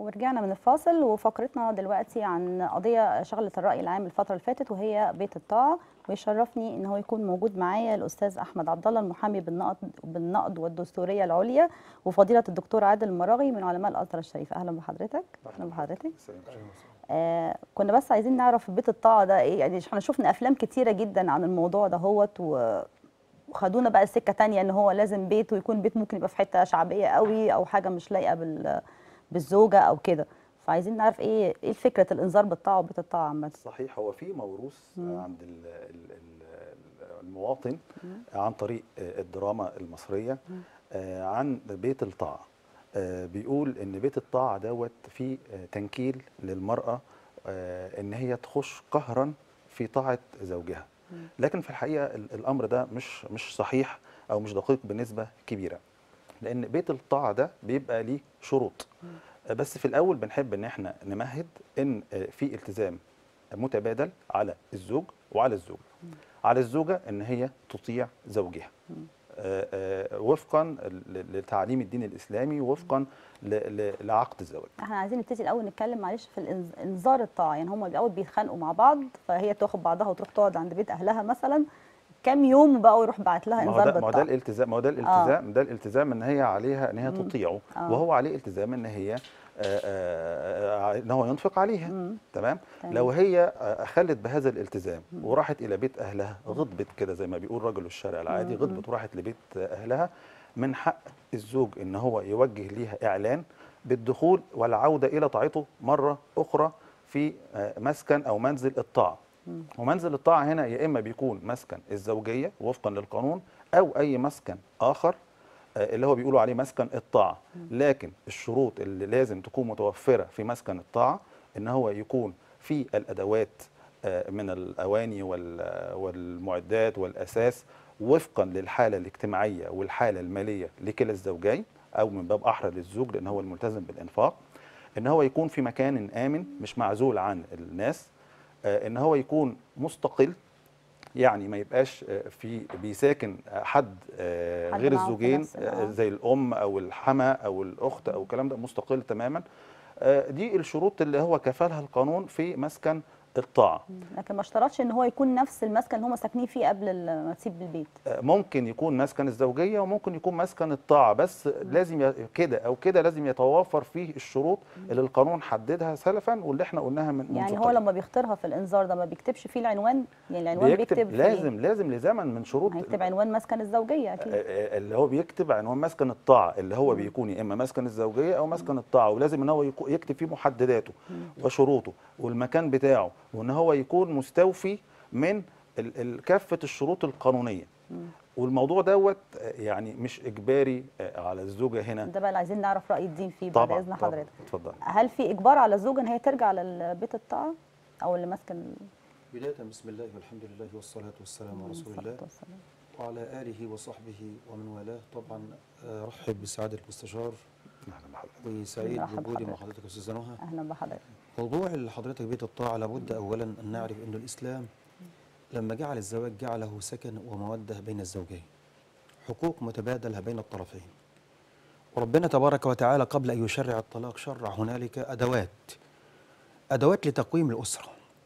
ورجعنا من الفاصل وفقرتنا دلوقتي عن قضية شغلت الرأي العام الفترة اللي فاتت وهي بيت الطاعة ويشرفني ان هو يكون موجود معايا الاستاذ احمد عبد الله المحامي بالنقد بالنقد والدستوريه العليا وفضيله الدكتور عادل المراغي من علماء الازهر الشريف اهلا بحضرتك اهلا بحضرتك آه كنا بس عايزين نعرف بيت الطاعه ده ايه يعني احنا شفنا افلام كتيره جدا عن الموضوع ده هوت و وخدونا بقى السكه تانية ان هو لازم بيت ويكون بيت ممكن يبقى في حته شعبيه قوي او حاجه مش لايقه بال بالزوجه او كده فعايزين نعرف ايه ايه فكره الانذار بالطاعه وبيت الطاعه عامه صحيح هو في موروث عند ال- ال- ال- المواطن عن طريق الدراما المصريه آه، عن بيت الطاعه آه، بيقول ان بيت الطاعه دوت فيه آه، تنكيل للمراه آه، ان هي تخش قهرا في طاعه زوجها لكن في الحقيقه ال- الامر ده مش مش صحيح او مش دقيق بنسبه كبيره لان بيت الطاعه ده بيبقى ليه شروط آه، بس في الاول بنحب ان احنا نمهد ان آه، في التزام متبادل على الزوج وعلى الزوجه على الزوجه ان هي تطيع زوجها آه، آه، وفقا ل- لتعليم الدين الاسلامي وفقا ل- ل- لعقد الزواج احنا عايزين نبتدي الاول نتكلم معلش في الإنز- انذار الطاعه يعني هم الاول بيتخانقوا مع بعض فهي تاخد بعضها وتروح تقعد عند بيت اهلها مثلا كام يوم وبقوا يروح باعت لها ما هو انذار ده ما هو ده بالطاعه الالتزام ما هو ده الالتزام ده الالتزام ان هي عليها ان هي تطيعه آه. وهو عليه التزام ان هي آه، آه، آه، ان هو ينفق عليها تمام تمام. لو هي آه، خلت بهذا الالتزام وراحت الى بيت اهلها غضبت كده زي ما بيقول رجل الشارع العادي غضبت وراحت لبيت اهلها من حق الزوج ان هو يوجه ليها اعلان بالدخول والعوده الى طاعته مره اخرى في آه، مسكن او منزل الطاعه ومنزل الطاعه هنا يا اما بيكون مسكن الزوجيه وفقا للقانون او اي مسكن اخر آه، اللي هو بيقولوا عليه مسكن الطاعه لكن الشروط اللي لازم تكون متوفره في مسكن الطاعه ان هو يكون في الادوات آه، من الاواني وال- والمعدات والاساس وفقا للحاله الاجتماعيه والحاله الماليه لكلا الزوجين او من باب احرى للزوج لان هو الملتزم بالانفاق ان هو يكون في مكان امن مش معزول عن الناس آه، ان هو يكون مستقل يعني ما يبقاش آه، في بيساكن آه، حد آه، حد غير معه في الزوجين نفس- آه، آه. زي الام او الحما او الاخت او الكلام ده مستقل تماما آه، دي الشروط اللي هو كفلها القانون في مسكن الطاعه لكن ما اشترطش ان هو يكون نفس المسكن اللي هم ساكنين فيه قبل ال- ما تسيب البيت آه، ممكن يكون مسكن الزوجيه وممكن يكون مسكن الطاعه بس لازم ي- كده او كده لازم يتوافر فيه الشروط اللي القانون حددها سلفا واللي احنا قلناها من منذ يعني هو قليل. لما بيختارها في الانذار ده ما بيكتبش فيه العنوان يعني العنوان بيكتب بيكتب فيه لازم لازم لزمن من شروط هيكتب عنوان مسكن الزوجيه اكيد آه، اللي هو بيكتب عنوان مسكن الطاعه اللي هو بيكون يا اما مسكن الزوجيه او مسكن الطاعه ولازم ان هو يكو- يكتب فيه محدداته وشروطه والمكان بتاعه وان هو يكون مستوفي من ال- ال- كافه الشروط القانونيه والموضوع دوت آه، يعني مش اجباري آه، على الزوجه هنا ده بقى اللي عايزين نعرف راي الدين فيه بعد طبعا اذن طبعا حضرتك اتفضل هل في اجبار على الزوجه ان هي ترجع لبيت الطاعه او اللي ماسكن بداية بسم الله والحمد لله والصلاة والسلام على رسول الله والسلام. وعلى آله وصحبه ومن والاه طبعا آه، رحب بسعادة المستشار أهلا بحضرتك. وسعيد مرحبا بوجودي مع بحضرتك. حضرتك أستاذ نهى اهلا بحضرتك موضوع اللي حضرتك بيت الطاعة لابد أولا أن نعرف أن الإسلام لما جعل الزواج جعله سكن ومودة بين الزوجين حقوق متبادلة بين الطرفين وربنا تبارك وتعالى قبل أن يشرع الطلاق شرع هنالك أدوات أدوات لتقويم الأسرة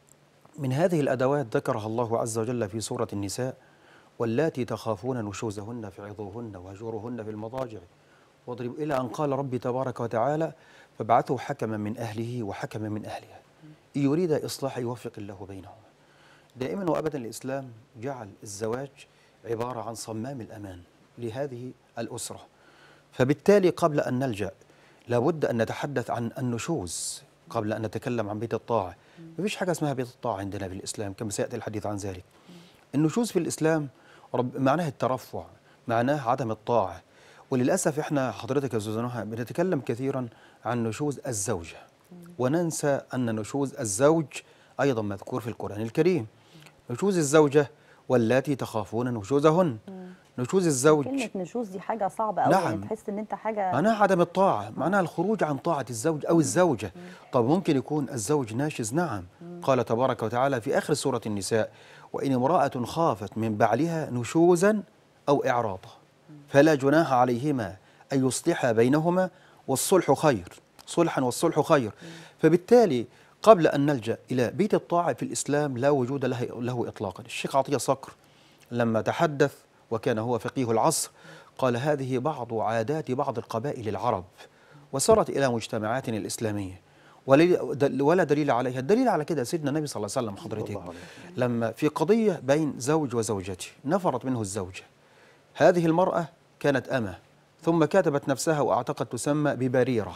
من هذه الأدوات ذكرها الله عز وجل في سورة النساء واللاتي تخافون نشوزهن فعظوهن واهجروهن في المضاجع واضرب إلى أن قال ربي تبارك وتعالى فابعثوا حكما من أهله وحكما من أهلها إن يريد إصلاح يوفق الله بينهما دائما وأبدا الإسلام جعل الزواج عبارة عن صمام الأمان لهذه الأسرة فبالتالي قبل أن نلجأ لابد أن نتحدث عن النشوز قبل أن نتكلم عن بيت الطاعة ما فيش حاجة اسمها بيت الطاعة عندنا في الإسلام كما سيأتي الحديث عن ذلك النشوز في الإسلام رب معناها الترفع معناه عدم الطاعة وللأسف إحنا حضرتك يا أستاذ نهى بنتكلم كثيرا عن نشوز الزوجة وننسى أن نشوز الزوج أيضا مذكور في القرآن الكريم نشوز الزوجة واللاتي تخافون نشوزهن نشوز الزوج كلمه نشوز دي حاجه صعبه قوي نعم. يعني تحس ان انت حاجه معناها عدم الطاعة معناها الخروج عن طاعة الزوج أو الزوجة طب ممكن يكون الزوج ناشز نعم قال تبارك وتعالى في آخر سورة النساء وإن امرأة خافت من بعلها نشوزا أو إعراضا فلا جناح عليهما أن يصلحا بينهما والصلح خير صلحا والصلح خير فبالتالي قبل أن نلجأ إلى بيت الطاعة في الإسلام لا وجود له, له إطلاقا الشيخ عطية صقر لما تحدث وكان هو فقيه العصر قال هذه بعض عادات بعض القبائل العرب وصارت إلى مجتمعاتنا الإسلامية ولي- دل- ولا دليل عليها الدليل على كده سيدنا النبي صلى الله عليه وسلم حضرتك الله عليه لما في قضية بين زوج وزوجته نفرت منه الزوجة هذه المرأة كانت أمة ثم كتبت نفسها وأعتقد تسمى ببريرة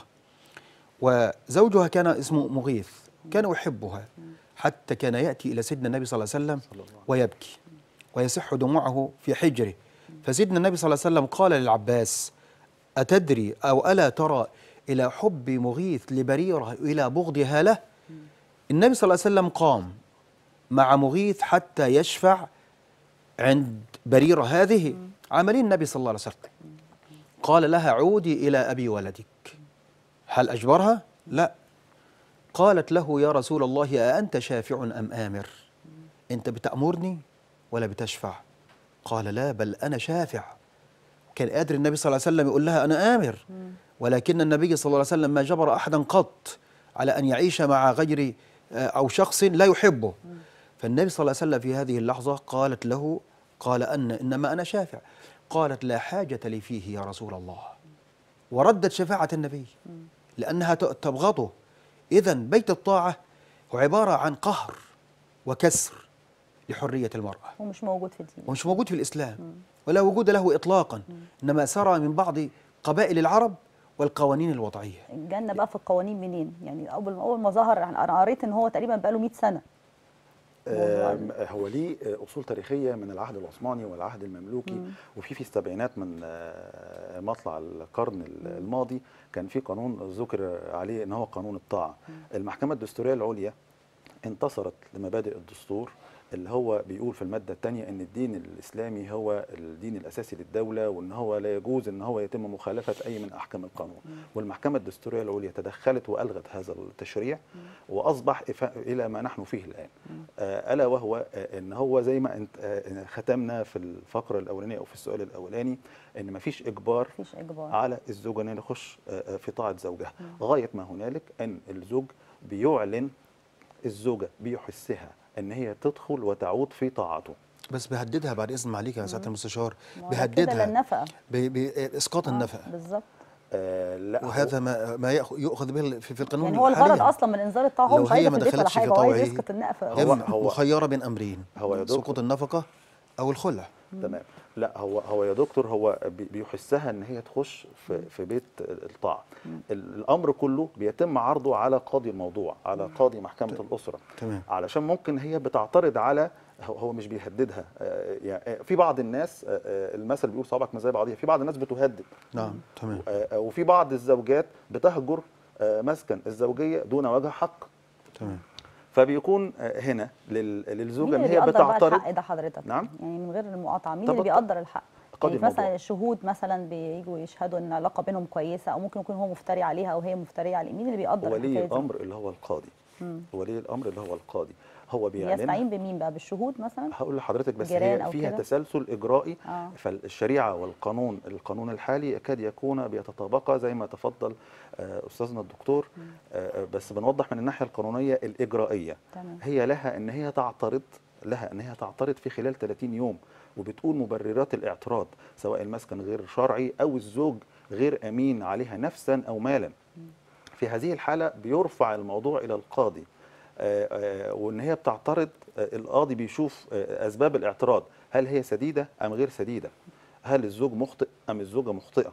وزوجها كان اسمه مغيث كان يحبها حتى كان يأتي إلى سيدنا النبي صلى الله عليه وسلم ويبكي ويصح دموعه في حجره فسيدنا النبي صلى الله عليه وسلم قال للعباس أتدري أو ألا ترى إلى حب مغيث لبريرة إلى بغضها له النبي صلى الله عليه وسلم قام مع مغيث حتى يشفع عند بريرة هذه عملين النبي صلى الله عليه وسلم قال لها عودي إلى أبي ولدك هل أجبرها؟ لا قالت له يا رسول الله أأنت شافع أم آمر أنت بتأمرني ولا بتشفع قال لا بل أنا شافع كان قادر النبي صلى الله عليه وسلم يقول لها أنا آمر ولكن النبي صلى الله عليه وسلم ما جبر أحدا قط على أن يعيش مع غير آه، أو شخص لا يحبه فالنبي صلى الله عليه وسلم في هذه اللحظة قالت له قال أن إنما أنا شافع قالت لا حاجة لي فيه يا رسول الله وردت شفاعة النبي لأنها ت- تبغضه إذا بيت الطاعة هو عبارة عن قهر وكسر لحرية المرأة هو مش موجود في الدين ومش موجود في الإسلام ولا وجود له إطلاقا إنما سرى من بعض قبائل العرب والقوانين الوضعية الجنه بقى في القوانين منين يعني اول اول ما ظهر انا قريت ان هو تقريبا بقى له 100 سنه آم، هو ليه آه، اصول تاريخيه من العهد العثماني والعهد المملوكي وفي في السبعينات من آه، مطلع القرن ال- الماضي كان في قانون ذكر عليه ان هو قانون الطاعه المحكمه الدستوريه العليا انتصرت لمبادئ الدستور اللي هو بيقول في الماده الثانيه ان الدين الاسلامي هو الدين الاساسي للدوله وان هو لا يجوز ان هو يتم مخالفه اي من احكام القانون والمحكمه الدستوريه العليا تدخلت والغت هذا التشريع واصبح إفا- الى ما نحن فيه الان آه، الا وهو آه، ان هو زي ما انت آه، ختمنا في الفقره الاولانيه او في السؤال الاولاني ان مفيش اجبار مفيش اجبار على الزوجه ان يخش آه، آه، في طاعه زوجها غايه ما هنالك ان الزوج بيعلن الزوجه بيحسها ان هي تدخل وتعود في طاعته بس بيهددها بعد إذن معاليك يا سعادة المستشار ما هو كده بيهددها للنفقه ب- بإسقاط آه، النفقة بالظبط آه لا هو- وهذا ما ما يأخ- يؤخذ به في في القانون يعني هو الغرض حالياً. اصلا من انذار الطاعه هو لو مش هي عايزه ما في البيت ولا دخلتش في حاجه هو عايز طوعه يسقط النقفه هو- إما هو- مخيرة بين أمرين هو يا دكتور- سقوط النفقة أو الخلع تمام لا هو هو يا دكتور هو بي- بيحسها ان هي تخش في في بيت الطاعه ال- الامر كله بيتم عرضه على قاضي الموضوع على قاضي محكمه الاسره تمام علشان ممكن هي بتعترض على هو هو مش بيهددها آه، يعني آه، في بعض الناس آه، آه، المثل بيقول صوابعك مش زي بعضيها في بعض الناس بتهدد نعم تمام آه، آه، وفي بعض الزوجات بتهجر آه، مسكن الزوجيه دون وجه حق تمام فبيكون آه، هنا لل- مين للزوجه ان اللي هي بيقدر بقى بتعترض الحق ده حضرتك نعم. يعني من غير المقاطعه مين طب اللي الط- بيقدر الحق قاضي يعني مثلا الموضوع. الشهود مثلا بييجوا يشهدوا ان العلاقه بينهم كويسه او ممكن يكون هو مفتري عليها او هي مفتريه عليه مين اللي بيقدر ولي الحكاية دي؟ الامر اللي هو القاضي مم. ولي الامر اللي هو القاضي هو بيعلن بيستعين بمين بقى بالشهود مثلا هقول لحضرتك بس جيران هي أو فيها كده؟ تسلسل اجرائي اه فالشريعه والقانون القانون الحالي يكاد يكون بيتطابقا زي ما تفضل آه، استاذنا الدكتور آه، بس بنوضح من الناحيه القانونيه الاجرائيه تمام هي لها ان هي تعترض لها ان هي تعترض في خلال 30 يوم وبتقول مبررات الاعتراض سواء المسكن غير شرعي او الزوج غير امين عليها نفسا او مالا في هذه الحاله بيرفع الموضوع الى القاضي آه، آه، وان هي بتعترض آه، القاضي بيشوف آه، اسباب الاعتراض هل هي سديده ام غير سديده هل الزوج مخطئ ام الزوجه مخطئه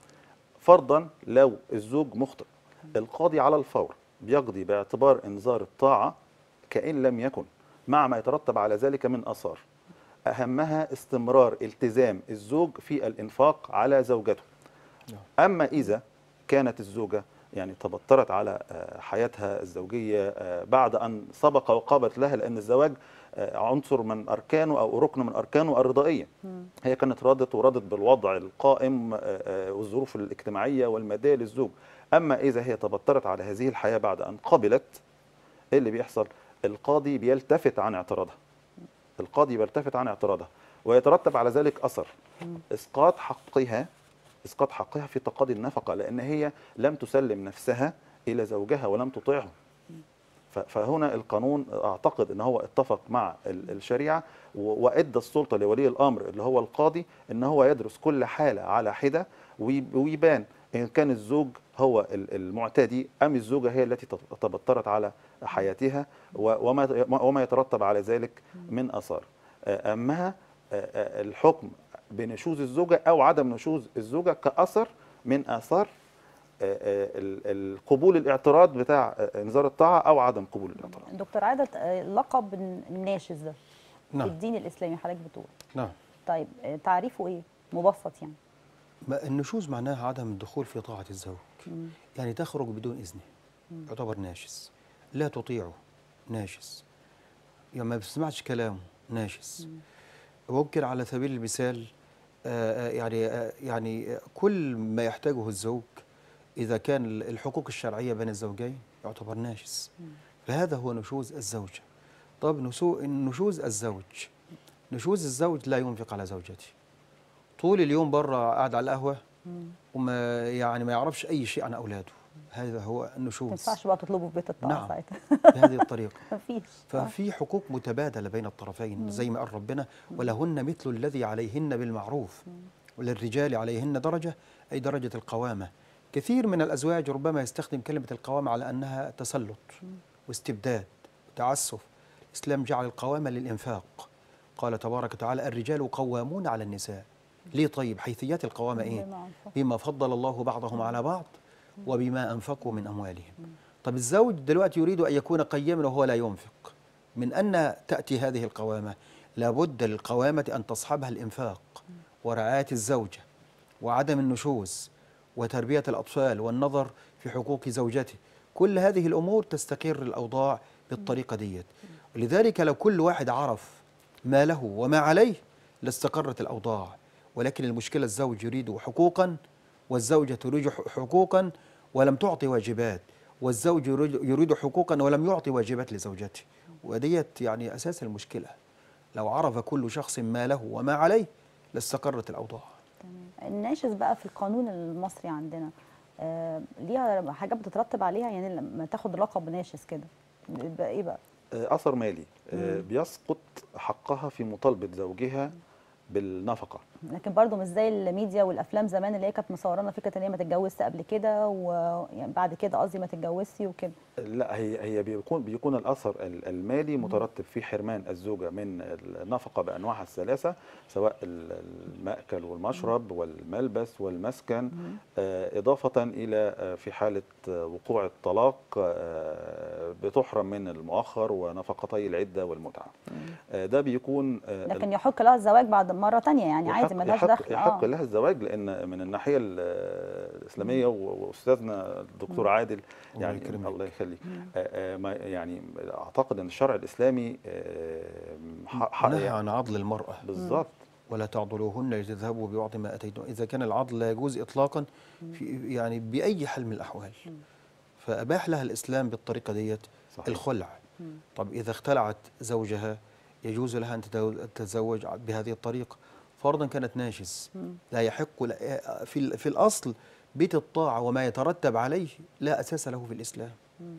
فرضا لو الزوج مخطئ القاضي على الفور بيقضي باعتبار انذار الطاعه كان لم يكن مع ما يترتب على ذلك من اثار اهمها استمرار التزام الزوج في الانفاق على زوجته اما اذا كانت الزوجه يعني تبطرت على آه، حياتها الزوجيه آه، بعد ان سبق وقابت لها لان الزواج آه، عنصر من اركانه او ركن من اركانه الرضائيه هي كانت راضت ورضت بالوضع القائم آه، آه، والظروف الاجتماعيه والماديه للزوج اما اذا هي تبطرت على هذه الحياه بعد ان قبلت ايه اللي بيحصل القاضي بيلتفت عن اعتراضها القاضي بيلتفت عن اعتراضها ويترتب على ذلك اثر اسقاط حقها اسقاط حقها في تقاضي النفقه لان هي لم تسلم نفسها الى زوجها ولم تطيعه ف- فهنا القانون اعتقد ان هو اتفق مع ال- الشريعه و- وادى السلطه لولي الامر اللي هو القاضي ان هو يدرس كل حاله على حده وي- ويبان ان كان الزوج هو ال- المعتدي ام الزوجه هي التي تت- تبطرت على حياتها و- وما وما يترتب على ذلك من اثار آه، اهمها آه، آه، الحكم بنشوز الزوجه او عدم نشوز الزوجه كاثر من اثار آه، آه، ال- ال- قبول الاعتراض بتاع آه، انذار الطاعه او عدم قبول الاعتراض دكتور عادة آه، لقب الناشز ده في نعم الدين الاسلامي حضرتك بتقول نعم طيب آه، تعريفه ايه مبسط يعني ما النشوز معناها عدم الدخول في طاعة الزوج يعني تخرج بدون إذنه يعتبر ناشز لا تطيعه ناشز يعني ما بتسمعش كلامه ناشز ممكن على سبيل المثال آه، آه، يعني آه، يعني آه، كل ما يحتاجه الزوج إذا كان الحقوق الشرعية بين الزوجين يعتبر ناشز فهذا هو نشوز الزوجة طب نسو- نشوز الزوج نشوز الزوج لا ينفق على زوجته طول اليوم بره قاعد على القهوة وما يعني ما يعرفش أي شيء عن أولاده هذا هو ما النشوز ينفعش بقى تطلبه في بيت الطاعه نعم. ساعتها بهذه الطريقة مفيش ففي حقوق متبادلة بين الطرفين زي ما قال ربنا ولهن مثل الذي عليهن بالمعروف وللرجال عليهن درجة أي درجة القوامة كثير من الأزواج ربما يستخدم كلمة القوامة على أنها تسلط واستبداد وتعسف الإسلام جعل القوامة للإنفاق قال تبارك وتعالى الرجال قوامون على النساء ليه طيب حيثيات القوامة إيه بما أنفق. بما فضل الله بعضهم على بعض وبما أنفقوا من أموالهم طب الزوج دلوقتي يريد أن يكون قيما وهو لا ينفق من أن تأتي هذه القوامة لابد للقوامة أن تصحبها الإنفاق ورعاية الزوجة وعدم النشوز وتربية الأطفال والنظر في حقوق زوجته كل هذه الأمور تستقر الأوضاع بالطريقة ديت ولذلك لو كل واحد عرف ما له وما عليه لاستقرت الأوضاع ولكن المشكلة الزوج يريد حقوقا والزوجة تريد ح- حقوقا ولم تعطي واجبات والزوج يريد, يريد حقوقا ولم يعطي واجبات لزوجته وديت يعني أساس المشكلة لو عرف كل شخص ما له وما عليه لاستقرت الأوضاع تمام الناشز بقى في القانون المصري عندنا آه ليها حاجات بتترتب عليها يعني لما تاخد لقب ناشز كده بيبقى ايه بقى آه، اثر مالي آه، بيسقط حقها في مطالبه زوجها بالنفقه لكن برضه مش زي الميديا والافلام زمان اللي هي كانت مصورانا فكره ان هي ما تتجوزش قبل كده ويعني بعد كده قصدي ما تتجوزش وكده لا هي هي بيكون بيكون الاثر ال- المالي مترتب في حرمان الزوجه من النفقه بانواعها الثلاثه سواء ال- المأكل والمشرب والملبس والمسكن آه، اضافه الى آه، في حاله آه، وقوع الطلاق آه، بتحرم من المؤخر ونفقتي العده والمتعه آه، ده بيكون آه، لكن يحق لها الزواج بعد مره تانية يعني عادي يحق- ملهاش يحق, دخل يحق اه لها الزواج لان من الناحيه ال- الاسلاميه و- واستاذنا الدكتور عادل الله يعني يكرمك. الله يخليك آه، آه، ما- يعني اعتقد ان الشرع الاسلامي آه، ح- ح- نهى يعني عن عضل المرأة بالظبط ولا تعضلوهن لتذهبوا ببعض ما اتيتم اذا كان العضل لا يجوز اطلاقا في يعني باي حال من الاحوال فاباح لها الاسلام بالطريقه ديت صحيح. الخلع طب اذا اختلعت زوجها يجوز لها ان تتو- تتزوج بهذه الطريقه فرضا كانت ناشز لا يحق لا- في ال- في الاصل بيت الطاعه وما يترتب عليه لا اساس له في الاسلام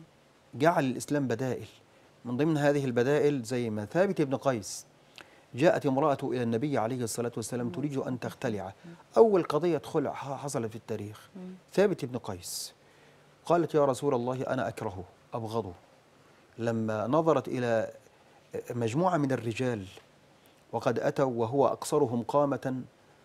جعل الاسلام بدائل من ضمن هذه البدائل زي ما ثابت بن قيس جاءت امرأة إلى النبي عليه الصلاة والسلام تريد أن تختلع أول قضية خلع ح- حصلت في التاريخ ثابت بن قيس قالت يا رسول الله أنا أكرهه أبغضه لما نظرت إلى مجموعة من الرجال وقد أتوا وهو أقصرهم قامة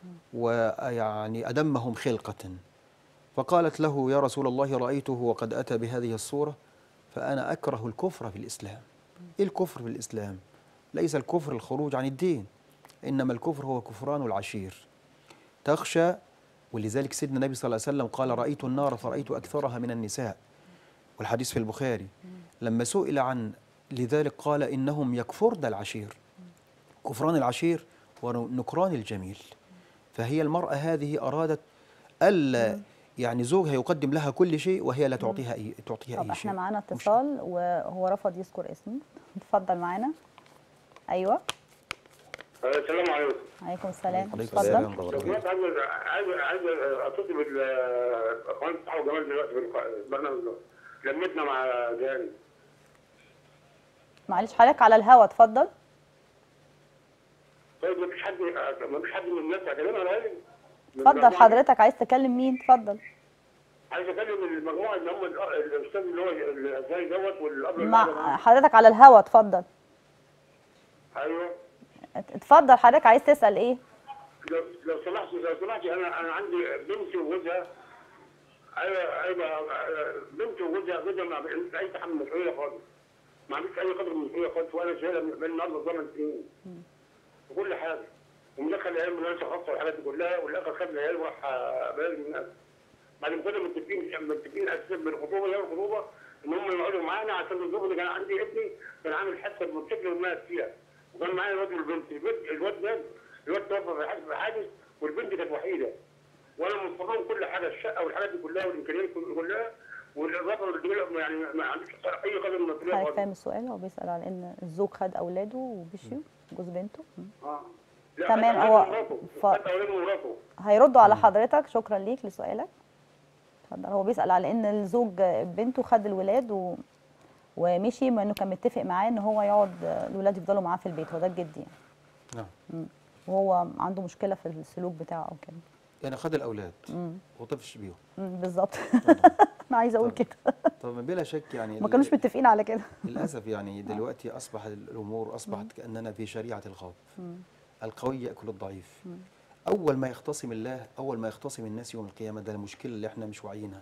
ويعني أدمهم خلقة فقالت له يا رسول الله رأيته وقد أتى بهذه الصورة فأنا أكره الكفر في الإسلام إيه الكفر في الإسلام؟ ليس الكفر الخروج عن الدين إنما الكفر هو كفران العشير تخشى ولذلك سيدنا النبي صلى الله عليه وسلم قال رأيت النار فرأيت أكثرها من النساء والحديث في البخاري لما سئل عن لذلك قال إنهم يكفرن العشير كفران العشير ونكران الجميل فهي المرأة هذه أرادت ألا يعني زوجها يقدم لها كل شيء وهي لا تعطيها أي تعطيها طب أي احنا شيء معانا اتصال وهو رفض يذكر اسمه اتفضل معانا ايوه السلام عليكم عليكم السلام عليكم اتفضل السلام. لو سمحت عايز عايز عايز اتصل بالاخوان بتاعه جمال دلوقتي في البرنامج ده لمتنا مع جاري معلش حضرتك على الهوا اتفضل طيب ما فيش حد ما فيش حد من الناس هكلمها على ايه؟ اتفضل حضرتك عايز تكلم مين اتفضل عايز اكلم المجموعه اللي هم ال- الاستاذ اللي هو الازاي دوت والاب مع حضرتك على الهوا اتفضل ايوه ات- اتفضل حضرتك عايز تسأل ايه لو لو سمحت لو سمحت انا انا عندي بنتي وجوزها ايوه ايوه بنتي وجوزها جوزها ما عنديش اي تحمل مسؤوليه خالص ما عنديش اي قدر من المسؤوليه خالص وانا شايلها من بين النهارده ثمان سنين في كل حاجه ومدخل العيال مدرسه خاصه والحاجات دي كلها والاخر خد العيال وراح آه، بلد الناس بعد ما كنا متفقين متفقين اساسا بالخطوبه يوم الخطوبه ان هم يقعدوا معانا عشان الظروف اللي كان عندي ابني كان عامل حادثه بالموتوسيكل ومات فيها وكان معايا الواد والبنت البنت الواد مات الواد توفى في حادث- في حادث والبنت كانت وحيده وانا مصمم كل حاجه الشقه والحاجات دي كلها والامكانيات كل- كلها والاضافه والجميل يعني ما عنديش اي قدر من المسؤوليه حضرتك خالص فاهم السؤال هو بيسأل على ان الزوج خد اولاده ومشيوا جوز بنته مم. اه لا، تمام، خد هو- أولاده ومراته. ف- خد أولاده ومراته. هيردوا على حضرتك شكرا ليك لسؤالك اتفضل هو بيسأل على ان الزوج بنته خد الولاد و... ومشي مع انه كان متفق معاه ان هو يقعد الولاد يفضلوا معاه في البيت هو ده الجد يعني نعم وهو عنده مشكله في السلوك بتاعه او كده يعني خد الاولاد مم. وطفش بيهم مم، بالظبط انا عايزه اقول كده طب بلا شك يعني ما ال- كانوش متفقين على كده للاسف يعني دلوقتي اصبح الامور اصبحت كاننا في شريعه الغاب القوي ياكل الضعيف اول ما يختصم الله اول ما يختصم الناس يوم القيامه ده المشكله اللي احنا مش واعيينها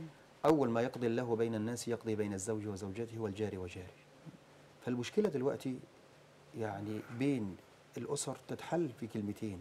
اول ما يقضي الله بين الناس يقضي بين الزوج وزوجته والجار وجاره فالمشكله دلوقتي يعني بين الاسر تتحل في كلمتين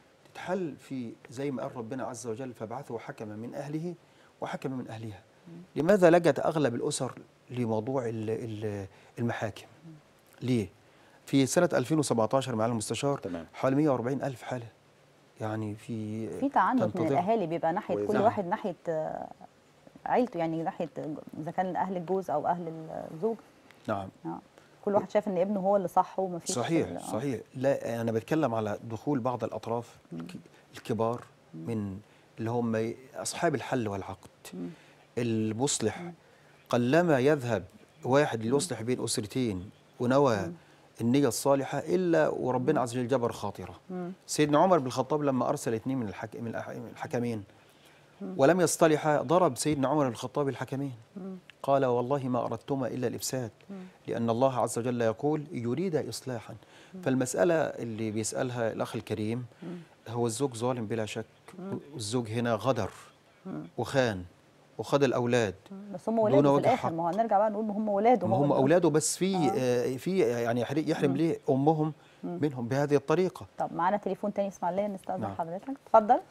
تتحل في زي ما قال ربنا عز وجل فابعثوا حكما من اهله وحكما من اهلها لماذا لجت اغلب الاسر لموضوع ال- ال- المحاكم ليه في سنه 2017 مع المستشار تمام. حوالي 140 الف حاله يعني في في تعنت من تنتظر. الاهالي بيبقى ناحيه كل وإذا- واحد ناحيه آه، عيلته يعني ناحيه اذا كان اهل الجوز او اهل الزوج نعم آه. كل واحد شايف ان ابنه هو اللي صح وما فيش صحيح صحيح لا انا بتكلم على دخول بعض الاطراف الك- الكبار من اللي هم اصحاب الحل والعقد المصلح قلما يذهب واحد ليصلح بين اسرتين ونوى النية الصالحة إلا وربنا عز وجل جبر خاطرة سيدنا عمر بن الخطاب لما أرسل اثنين من, الحك... من الأح- من الحكمين ولم يصطلحا ضرب سيدنا عمر بن الخطاب الحكمين قال والله ما أردتما إلا الإفساد لأن الله عز وجل يقول يريد إصلاحا فالمسألة اللي بيسألها الأخ الكريم هو الزوج ظالم بلا شك والزوج هنا غدر وخان وخد الأولاد بس هم دون ولاده في وجه الاخر حق. ما هو هنرجع بقى نقول ما هم ولاده ما هو هم اللي- أولاده بس في آه في يعني يحر- يحرم ليه أمهم منهم بهذه الطريقة طب معانا تليفون تاني اسماعيليه نستاذن نعم. حضرتك اتفضل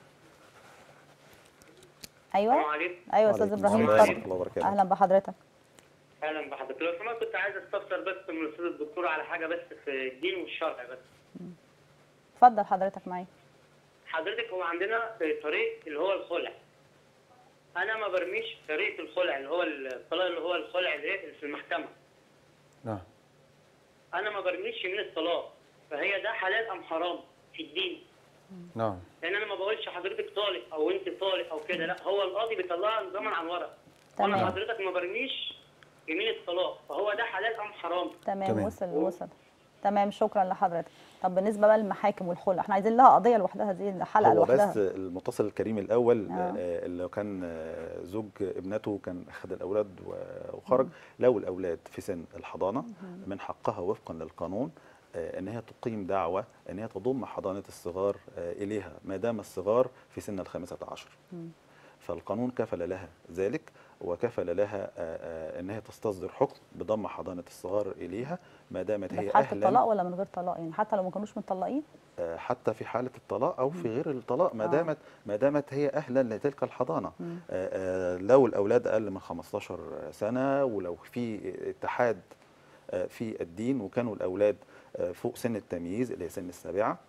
ايوه السلام عليكم ايوه استاذ وعليكم ابراهيم السلام ورحمة اتفضل الله وبركاته. اهلا بحضرتك اهلا بحضرتك لو سمحت كنت عايز استفسر بس من الاستاذ الدكتور على حاجه بس في الدين والشرع بس اتفضل حضرتك معايا حضرتك هو عندنا طريق اللي هو الخلع انا ما برميش طريقه الخلع اللي هو الطلاق اللي هو الخلع اللي هي في المحكمه نعم انا ما برميش يمين الطلاق فهي ده حلال ام حرام في الدين نعم لان انا ما بقولش حضرتك طالق او انت طالق او كده لا هو القاضي بيطلعها نظاما عن ورق وانا تمام. حضرتك ما برميش يمين الطلاق فهو ده حلال ام حرام تمام تمام. وصل وصل تمام شكرا لحضرتك طب بالنسبه بقى للمحاكم والخلع احنا عايزين لها قضيه لوحدها دي حلقه هو لوحدها بس المتصل الكريم الاول آه. آه. اللي كان آه، زوج ابنته كان اخذ الاولاد و- وخرج لو الاولاد في سن الحضانه من حقها وفقا للقانون آه، ان هي تقيم دعوه ان هي تضم حضانه الصغار آه، اليها ما دام الصغار في سن الخامسه عشر فالقانون كفل لها ذلك وكفل لها آه، آه، ان هي تستصدر حكم بضم حضانه الصغار اليها ما دامت ده هي في حاله اهلا الطلاق ولا من غير طلاق يعني حتى لو ما كانوش مطلقين آه، حتى في حاله الطلاق او في غير الطلاق ما آه. دامت ما دامت هي اهلا لتلك الحضانه آه، آه، لو الاولاد اقل من 15 سنه ولو في اتحاد آه، في الدين وكانوا الاولاد آه، فوق سن التمييز اللي هي سن السابعه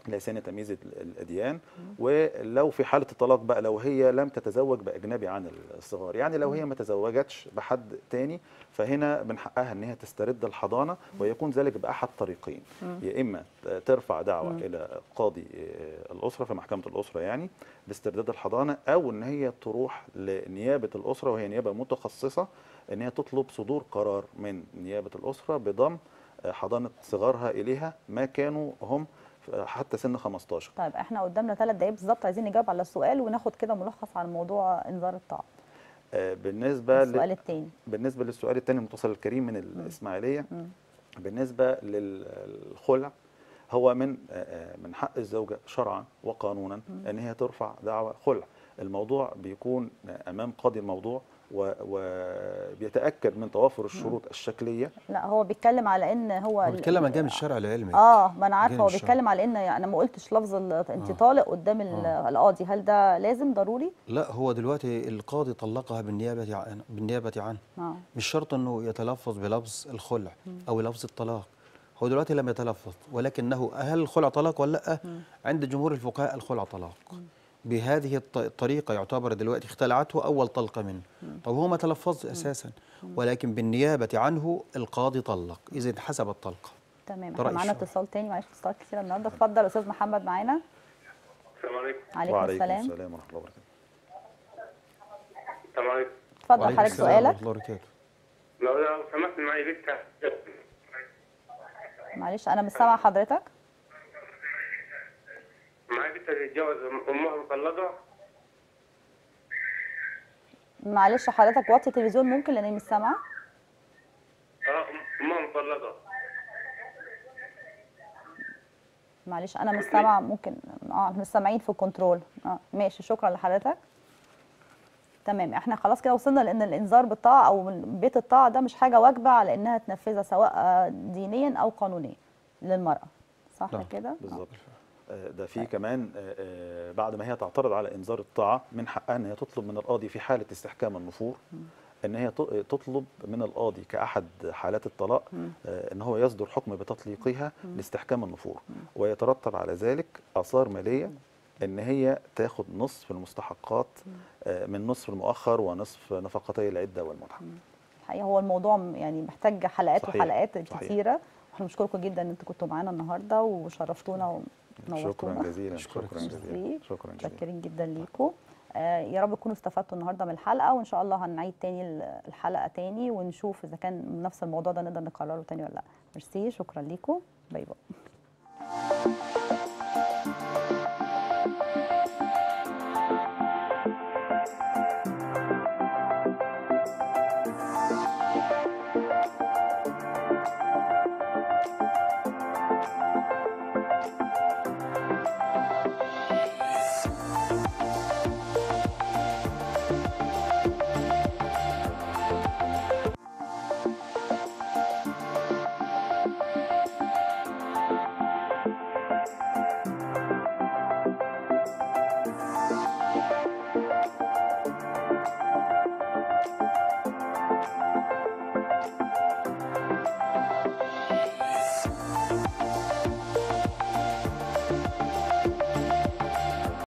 لسان تمييز ال- الاديان ولو في حاله الطلاق بقى لو هي لم تتزوج باجنبي عن الصغار يعني لو هي ما تزوجتش بحد تاني فهنا من حقها ان هي تسترد الحضانه ويكون ذلك باحد طريقين يا اما ترفع دعوه الى قاضي آه، الاسره في محكمه الاسره يعني باسترداد الحضانه او ان هي تروح لنيابه الاسره وهي نيابه متخصصه ان هي تطلب صدور قرار من نيابه الاسره بضم آه، حضانه صغارها اليها ما كانوا هم حتى سن 15 طيب احنا قدامنا ثلاث دقايق بالظبط عايزين نجاوب على السؤال وناخد كده ملخص عن موضوع انذار الطاعه آه، بالنسبه ل- السؤال الثاني بالنسبه للسؤال الثاني المتصل الكريم من الاسماعيليه بالنسبه للخلع هو من آه، آه، من حق الزوجه شرعا وقانونا ان هي ترفع دعوى خلع الموضوع بيكون امام قاضي الموضوع و- وبيتاكد من توافر الشروط الشكليه لا هو بيتكلم على ان هو هو ال- بيتكلم عن جانب الشرع العلمي اه ما انا عارفه جانب هو الشرع. بيتكلم على ان انا ما قلتش لفظ ال- انت آه. طالق قدام ال- آه. القاضي هل ده لازم ضروري؟ لا هو دلوقتي القاضي طلقها بالنيابه عن بالنيابه عنه اه مش شرط انه يتلفظ بلفظ الخلع او لفظ الطلاق هو دلوقتي لم يتلفظ ولكنه هل الخلع طلاق ولا لا عند جمهور الفقهاء الخلع طلاق بهذه الط- الطريقه يعتبر دلوقتي اختلعته اول طلقه منه طب هو ما تلفظش اساسا ولكن بالنيابه عنه القاضي طلق اذا حسب الطلقه تمام ده احنا رأي معانا الشرع. اتصال تاني معلش اتصال كتير النهارده اتفضل استاذ محمد معانا السلام عليكم عليكم وعليكم السلام السلام ورحمه الله وبركاته السلام عليكم اتفضل وعليكم حضرتك السلام ورحمة سؤالك الله وبركاته لو لو سمحت معي بنت معلش انا مش سامعه حضرتك معي بنت تتجوز امها مطلقه معلش حضرتك وطي التلفزيون ممكن لاني مش سامعه اه امها مطلقه معلش انا مش سامعه ممكن اه مش سامعين في الكنترول اه ماشي شكرا لحضرتك تمام احنا خلاص كده وصلنا لان الانذار بالطاعه او من بيت الطاعه ده مش حاجه واجبه على انها تنفذها سواء آه، دينيا او قانونيا للمراه صح نعم، كده آه. بالظبط آه، ده في كمان آه، آه، بعد ما هي تعترض على انذار الطاعه من حقها ان هي تطلب من القاضي في حاله استحكام النفور ان هي ت- تطلب من القاضي كاحد حالات الطلاق آه، ان هو يصدر حكم بتطليقها لاستحكام النفور ويترتب على ذلك اثار ماليه ان هي تاخد نصف المستحقات آه، من نصف المؤخر ونصف نفقتي العده والمتعه الحقيقه هو الموضوع م- يعني محتاج حلقات صحيح، وحلقات صحيح. كتيره واحنا بنشكركم جدا ان انتوا كنتوا معانا النهارده وشرفتونا شكرا ونورتونا جزيلا أشكرك. شكرا جزيلا ميرسي. شكرا جزيلا متشكرين جدا ليكم آه يا رب تكونوا استفدتوا النهارده من الحلقه وان شاء الله هنعيد تاني ال- الحلقه تاني ونشوف اذا كان نفس الموضوع ده نقدر نكرره تاني ولا لا ميرسي شكرا ليكم باي باي